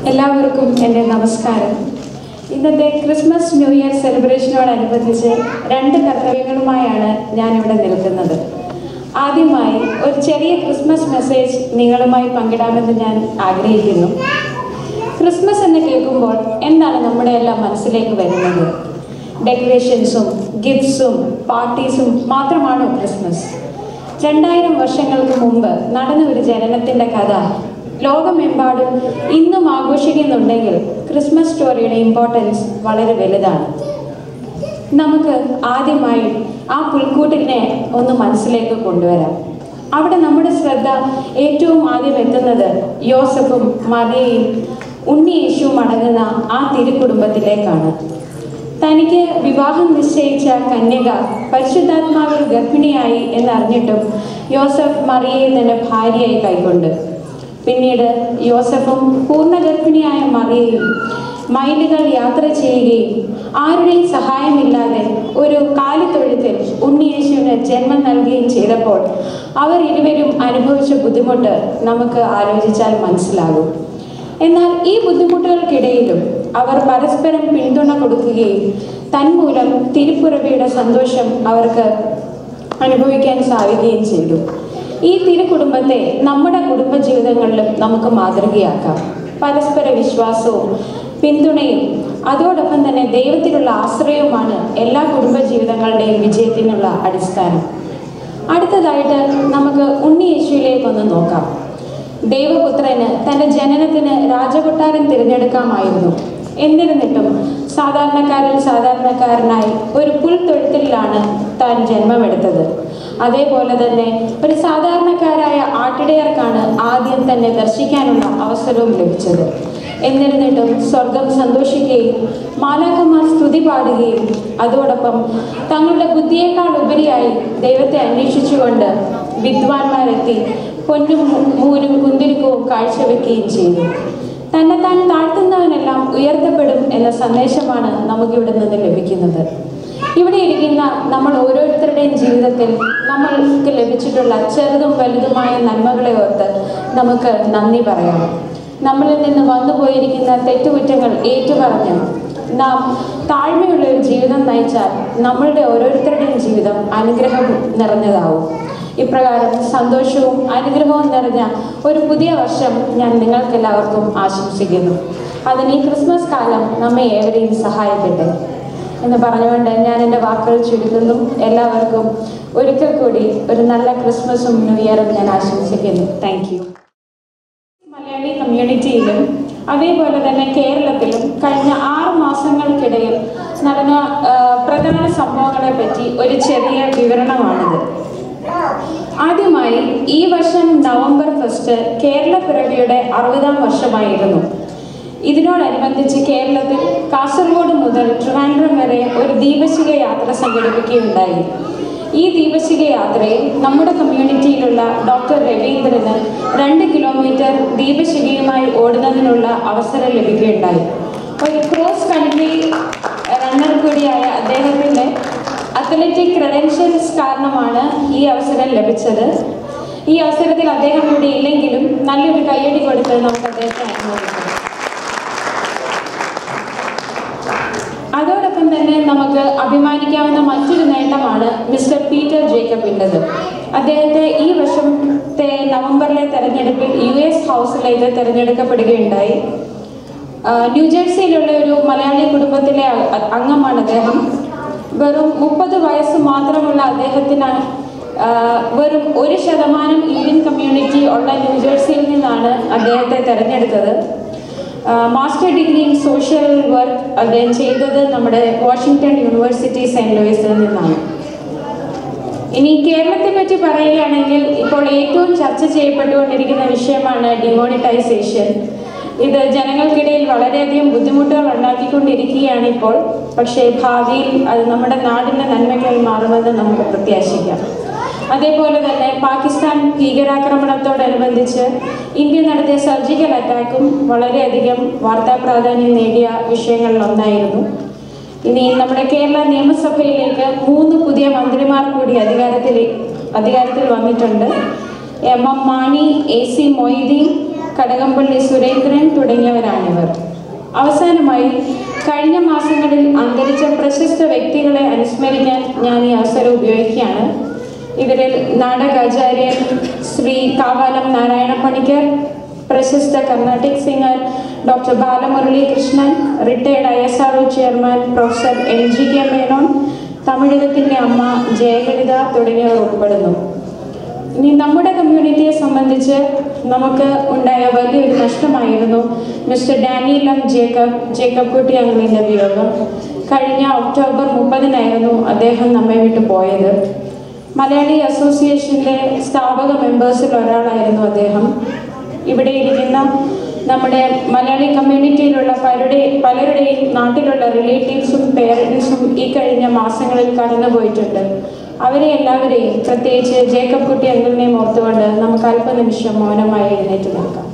എല്ലാവർക്കും എൻ്റെ നമസ്കാരം ഇന്നത്തെ ക്രിസ്മസ് ന്യൂ ഇയർ സെലിബ്രേഷനോടനുബന്ധിച്ച് രണ്ട് കർത്തവ്യങ്ങളുമായാണ് ഞാനിവിടെ നിൽക്കുന്നത് ആദ്യമായി ഒരു ചെറിയ ക്രിസ്മസ് മെസ്സേജ് നിങ്ങളുമായി പങ്കിടാമെന്ന് ഞാൻ ആഗ്രഹിക്കുന്നു ക്രിസ്മസ് എന്ന് കേൾക്കുമ്പോൾ എന്താണ് നമ്മുടെ എല്ലാം മനസ്സിലേക്ക് വരുന്നത് ഡെക്കറേഷൻസും ഗിഫ്റ്റ്സും പാർട്ടീസും മാത്രമാണോ ക്രിസ്മസ് രണ്ടായിരം വർഷങ്ങൾക്ക് മുമ്പ് നടന്ന ഒരു ജനനത്തിൻ്റെ കഥ ലോകമെമ്പാടും ഇന്നും ആഘോഷിക്കുന്നുണ്ടെങ്കിൽ ക്രിസ്മസ് സ്റ്റോറിയുടെ ഇമ്പോർട്ടൻസ് വളരെ വലുതാണ് നമുക്ക് ആദ്യമായി ആ പുൽക്കൂട്ടിനെ ഒന്ന് മനസ്സിലേക്ക് കൊണ്ടുവരാം അവിടെ നമ്മുടെ ശ്രദ്ധ ഏറ്റവും ആദ്യം എത്തുന്നത് യോസഫും മറിയയും ഉണ്ണി യേശുവും അടങ്ങുന്ന ആ തിരുക്കുടുംബത്തിലേക്കാണ് തനിക്ക് വിവാഹം നിശ്ചയിച്ച കന്യക പരിശുദ്ധാത്മാവിൽ ഗർഭിണിയായി എന്നറിഞ്ഞിട്ടും യോസഫ് മറിയയെ തന്റെ ഭാര്യയായി കൈക്കൊണ്ട് പിന്നീട് യോസഫും പൂർണ്ണ ഗർഭിണിയായ മറിയയും മൈലുകൾ യാത്ര ചെയ്യുകയും ആരുടെയും സഹായമില്ലാതെ ഒരു കാലിത്തൊഴുത്തിൽ ഉണ്ണിയേശുവിന് ജന്മം നൽകുകയും ചെയ്തപ്പോൾ അവർ ഇരുവരും അനുഭവിച്ച ബുദ്ധിമുട്ട് നമുക്ക് ആലോചിച്ചാൽ മനസ്സിലാകും എന്നാൽ ഈ ബുദ്ധിമുട്ടുകൾക്കിടയിലും അവർ പരസ്പരം പിന്തുണ കൊടുക്കുകയും തന്മൂലം തിരുപ്പുറവിയുടെ സന്തോഷം അവർക്ക് അനുഭവിക്കാൻ സാധിക്കുകയും ചെയ്തു ഈ തിരുക്കുടുംബത്തെ നമ്മുടെ കുടുംബജീവിതങ്ങളിലും നമുക്ക് മാതൃകയാക്കാം പരസ്പര വിശ്വാസവും പിന്തുണയും അതോടൊപ്പം തന്നെ ദൈവത്തിലുള്ള ആശ്രയവുമാണ് എല്ലാ കുടുംബജീവിതങ്ങളുടെയും വിജയത്തിനുള്ള അടിസ്ഥാനം അടുത്തതായിട്ട് നമുക്ക് ഉണ്ണി യേശുവിലേക്കൊന്ന് നോക്കാം ദൈവപുത്രന് തന്റെ ജനനത്തിന് രാജകൊട്ടാരം തിരഞ്ഞെടുക്കാമായിരുന്നു എന്നിരുന്നിട്ടും സാധാരണക്കാരിൽ സാധാരണക്കാരനായി ഒരു പുൽത്തൊഴുത്തിലാണ് താൻ ജന്മമെടുത്തത് അതേപോലെ തന്നെ ഒരു സാധാരണക്കാരായ ആട്ടിടയർക്കാണ് ആദ്യം തന്നെ ദർശിക്കാനുള്ള അവസരവും ലഭിച്ചത് എന്നിരുന്നിട്ടും സ്വർഗം സന്തോഷിക്കുകയും മാലാക്കന്മാർ സ്തുതി പാടുകയും അതോടൊപ്പം തങ്ങളുടെ ബുദ്ധിയേക്കാൾ ഉപരിയായി ദൈവത്തെ അന്വേഷിച്ചുകൊണ്ട് വിദ്വാൻമാരെത്തി പൊന്നും മൂരും കുന്തിരിക്കവും കാഴ്ചവെക്കുകയും ചെയ്തു തന്നെ താൻ താഴ്ത്തുന്നവനെല്ലാം ഉയർത്തപ്പെടും എന്ന സന്ദേശമാണ് നമുക്കിവിടെ നിന്ന് ലഭിക്കുന്നത് ഇവിടെ ഇരിക്കുന്ന നമ്മൾ ഓരോരുത്തരുടെയും ജീവിതത്തിൽ നമ്മൾക്ക് ലഭിച്ചിട്ടുള്ള ചെറുതും വലുതുമായ നന്മകളെ ഓർത്ത് നമുക്ക് നന്ദി പറയാം നമ്മളിൽ നിന്ന് വന്നു പോയിരിക്കുന്ന തെറ്റുകുറ്റങ്ങൾ ഏറ്റുപറഞ്ഞ് നാം താഴ്മയുള്ള ഒരു ജീവിതം നയിച്ചാൽ നമ്മളുടെ ഓരോരുത്തരുടെയും ജീവിതം അനുഗ്രഹം നിറഞ്ഞതാവും ഇപ്രകാരം സന്തോഷവും അനുഗ്രഹവും നിറഞ്ഞ ഒരു പുതിയ വർഷം ഞാൻ നിങ്ങൾക്കെല്ലാവർക്കും ആശംസിക്കുന്നു അതിന് ഈ ക്രിസ്മസ് കാലം നമ്മെ ഏവരെയും സഹായിക്കട്ടെ എന്ന് പറഞ്ഞുകൊണ്ട് ഞാൻ എൻ്റെ വാക്കുകൾ ചുരുക്കുന്നു എല്ലാവർക്കും ഒരിക്കൽ കൂടി ഒരു നല്ല ക്രിസ്മസും ന്യൂ ഇയറും ഞാൻ ആശംസിക്കുന്നു താങ്ക് യു മലയാളി കമ്മ്യൂണിറ്റിയിലും അതേപോലെ തന്നെ കേരളത്തിലും കഴിഞ്ഞ ആറ് മാസങ്ങൾക്കിടയിൽ നടന്ന ആ, പ്രധാന സംഭവങ്ങളെ പറ്റി ഒരു ചെറിയ വിവരണമാണിത് ആദ്യമായി ഈ വർഷം നവംബർ ഫസ്റ്റ് കേരള പിറവിയുടെ അറുപതാം വർഷമായിരുന്നു ഇതിനോടനുബന്ധിച്ച് കേരളത്തിൽ കാസർഗോഡ് മുതൽ ട്രിവാൻഡ്രം വരെ ഒരു ദീപശിഖ യാത്ര സംഘടിപ്പിക്കുകയുണ്ടായി ഈ ദീപശിഖ യാത്രയിൽ നമ്മുടെ കമ്മ്യൂണിറ്റിയിലുള്ള ഡോക്ടർ രവീന്ദ്രന് രണ്ട് കിലോമീറ്റർ ദീപശിഖയുമായി ഓടുന്നതിനുള്ള അവസരം ലഭിക്കുകയുണ്ടായി ഒരു ക്രോസ് കൺട്രി റണ്ണർ കൂടിയായ അദ്ദേഹത്തിൻ്റെ അത്ലറ്റിക് ക്രെഡൻഷ്യൽസ് കാരണമാണ് ഈ അവസരം ലഭിച്ചത് ഈ അവസരത്തിൽ അദ്ദേഹം ഇവിടെ ഇല്ലെങ്കിലും നല്ലൊരു കയ്യടി കൊടുത്ത് നമുക്ക് അദ്ദേഹത്തെ അനുമോദിക്കാം അതോടൊപ്പം തന്നെ നമുക്ക് അഭിമാനിക്കാവുന്ന മറ്റൊരു നേട്ടമാണ് മിസ്റ്റർ പീറ്റർ ജേക്കബിൻ്റെത് അദ്ദേഹത്തെ ഈ വർഷത്തെ നവംബറിലെ തെരഞ്ഞെടുപ്പിൽ യു എസ് ഹൗസിലേക്ക് തിരഞ്ഞെടുക്കപ്പെടുകയുണ്ടായി ആ, ന്യൂജേഴ്സിയിലുള്ള ഒരു മലയാളി കുടുംബത്തിലെ അ- അംഗമാണ് അദ്ദേഹം വെറും മുപ്പത് വയസ്സ് മാത്രമുള്ള അദ്ദേഹത്തിന് ആ, വെറും ഒരു ശതമാനം ഇന്ത്യൻ കമ്മ്യൂണിറ്റി ഉള്ള ന്യൂജേഴ്സിയിൽ നിന്നാണ് അദ്ദേഹത്തെ തിരഞ്ഞെടുത്തത് ആ, master degree in social work അദ്ദേഹം ചെയ്തത് നമ്മുടെ വാഷിങ്ടൺ യൂണിവേഴ്സിറ്റി സെൻറ് ലൂയിസിൽ നിന്നാണ് ഇനി കേരളത്തെ പറ്റി പറയുകയാണെങ്കിൽ ഇപ്പോൾ ഏറ്റവും ചർച്ച ചെയ്യപ്പെട്ടുകൊണ്ടിരിക്കുന്ന വിഷയമാണ് ഡിമോണിറ്റൈസേഷൻ ഇത് ജനങ്ങൾക്കിടയിൽ വളരെയധികം ബുദ്ധിമുട്ടുകൾ ഉണ്ടാക്കിക്കൊണ്ടിരിക്കുകയാണ് ഇപ്പോൾ പക്ഷേ ഭാവിയിൽ അത് നമ്മുടെ നാടിൻ്റെ നന്മയ്ക്കായി മാറുമെന്ന് നമുക്ക് പ്രത്യാശിക്കാം അതേപോലെ തന്നെ പാകിസ്ഥാൻ ഭീകരാക്രമണത്തോടനുബന്ധിച്ച് ഇന്ത്യ നടത്തിയ സർജിക്കൽ അറ്റാക്കും വളരെയധികം വാർത്താ പ്രാധാന്യം നേടിയ വിഷയങ്ങളിലൊന്നായിരുന്നു ഇനി നമ്മുടെ കേരള നിയമസഭയിലേക്ക് മൂന്ന് പുതിയ മന്ത്രിമാർ കൂടി അധികാരത്തിൽ അധികാരത്തിൽ വന്നിട്ടുണ്ട് M M Mani A C Moideen Kadakampally Surendran തുടങ്ങിയവരാണിവർ അവസാനമായി കഴിഞ്ഞ മാസങ്ങളിൽ അന്തരിച്ച പ്രശസ്ത വ്യക്തികളെ അനുസ്മരിക്കാൻ ഞാൻ ഈ അവസരം ഉപയോഗിക്കുകയാണ് ഇവരിൽ നാടകാചാര്യൻ ശ്രീ കാവാലം നാരായണ പണിക്കർ പ്രശസ്ത Carnatic singer doctor Balamurali Krishnan retired I S R O chairman professor L G K Menon തമിഴകത്തിൻ്റെ അമ്മ ജയലളിത തുടങ്ങിയവർ ഉൾപ്പെടുന്നു ഇനി നമ്മുടെ കമ്മ്യൂണിറ്റിയെ സംബന്ധിച്ച് നമുക്ക് ഉണ്ടായ വലിയൊരു നഷ്ടമായിരുന്നു mister Daniel M Jacob Jacob കുട്ടി അംഗലിൻ്റെ വിയോഗം കഴിഞ്ഞ ഒക്ടോബർ മുപ്പതിനായിരുന്നു അദ്ദേഹം നമ്മെ വിട്ടു പോയത് മലയാളി അസോസിയേഷൻ്റെ സ്ഥാപക മെമ്പേഴ്സിൽ ഒരാളായിരുന്നു അദ്ദേഹം ഇവിടെ ഇരിക്കുന്ന നമ്മുടെ മലയാളി കമ്മ്യൂണിറ്റിയിലുള്ള പലരുടെ പലരുടെയും നാട്ടിലുള്ള റിലേറ്റീവ്സും പേരൻസും ഈ കഴിഞ്ഞ മാസങ്ങളിൽ കടന്നുപോയിട്ടുണ്ട് അവരെ എല്ലാവരെയും പ്രത്യേകിച്ച് ജേക്കബ് കുട്ടി അങ്കിളിനെയും ഓർത്തുകൊണ്ട് നമുക്ക് അല്പനിമിഷം മൗനമായി എഴുന്നേറ്റ് നിൽക്കാം